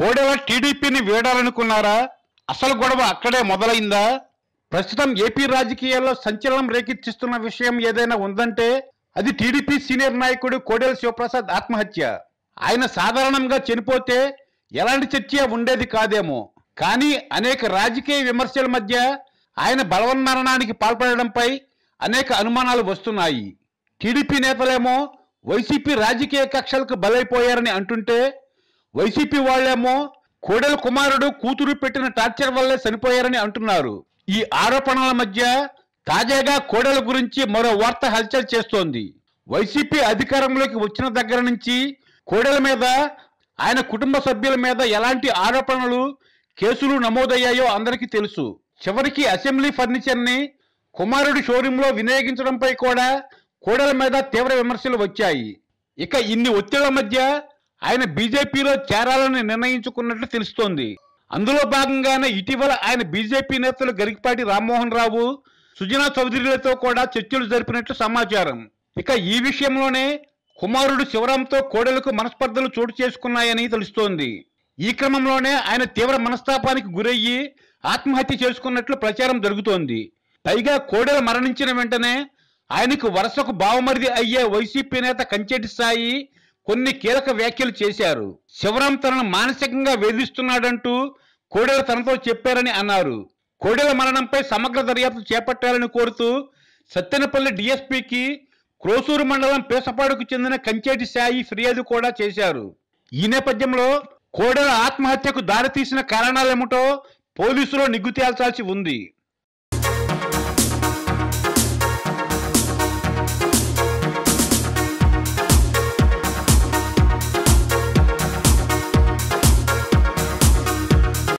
కోడెల టీడీపీని వీడాలనుకున్నారా అసలు గొడవ అక్కడే మొదలైందా ప్రస్తుతం ఏపీ రాజకీయాల్లో సంచలనం రేకెత్తిస్తున్న విషయం ఏదైనా ఉందంటే అది టీడీపీ సీనియర్ నాయకుడు కోడెల శివప్రసాద్ ఆత్మహత్య ఆయన సాధారణంగా చనిపోతే ఎలాంటి చర్చ ఉండేది కాదేమో కానీ అనేక రాజకీయ విమర్శల మధ్య ఆయన బలవన్మరణానికి పాల్పడడంపై అనేక అనుమానాలు వస్తున్నాయి టీడీపీ నేతలేమో వైసీపీ రాజకీయ కక్షలకు బలైపోయారని అంటుంటే వైసీపీ వాళ్ళేమో కోడెల కుమారుడు కూతురు పెట్టిన టార్చర్ వల్లే చనిపోయారని అంటున్నారు ఈ ఆరోపణల మధ్య తాజాగా కోడెల గురించి మరో వార్త హల్చల్ చేస్తోంది వైసీపీ అధికారంలోకి వచ్చిన దగ్గర నుంచి కోడెల మీద ఆయన కుటుంబ సభ్యుల మీద ఎలాంటి ఆరోపణలు కేసులు నమోదయ్యాయో అందరికీ తెలుసు చివరికి అసెంబ్లీ ఫర్నిచర్ ని కుమారుడి షోరూంలో వినియోగించడంపై కూడా కోడెల మీద తీవ్ర విమర్శలు వచ్చాయి ఇక ఇన్ని ఒత్తిళ్ల మధ్య ఆయన బీజేపీలో చేరాలని నిర్ణయించుకున్నట్లు తెలుస్తోంది అందులో భాగంగానే ఇటీవల ఆయన బీజేపీ నేతలు గరికపాటి రామ్మోహన్ రావు సుజనా చౌదరిలతో కూడా చర్చలు జరిపినట్లు సమాచారం ఇక ఈ విషయంలోనే కుమారుడు శివరాంతో కోడెలకు మనస్పర్ధలు చోటు చేసుకున్నాయని తెలుస్తోంది ఈ క్రమంలోనే ఆయన తీవ్ర మనస్తాపానికి గురయ్యి ఆత్మహత్య చేసుకున్నట్లు ప్రచారం జరుగుతోంది పైగా కోడెల మరణించిన వెంటనే ఆయనకు వరుసకు బావమరిది అయ్యే వైసీపీ నేత కంచెటి సాయి కొన్ని కీలక వ్యాఖ్యలు చేశారు శివరాం తనను మానసికంగా వేధిస్తున్నాడంటూ కోడెల తనతో చెప్పారని అన్నారు కోడెల మరణంపై సమగ్ర దర్యాప్తు చేపట్టాలని కోరుతూ సత్తెనపల్లి డిఎస్పీకి క్రోసూరు మండలం పేసపాడుకు చెందిన కంచేటి సాయి ఫిర్యాదు కూడా చేశారు ఈ నేపథ్యంలో కోడెల ఆత్మహత్యకు దారితీసిన కారణాలేమిటో పోలీసులు నిగ్గు తేల్చాల్సి ఉంది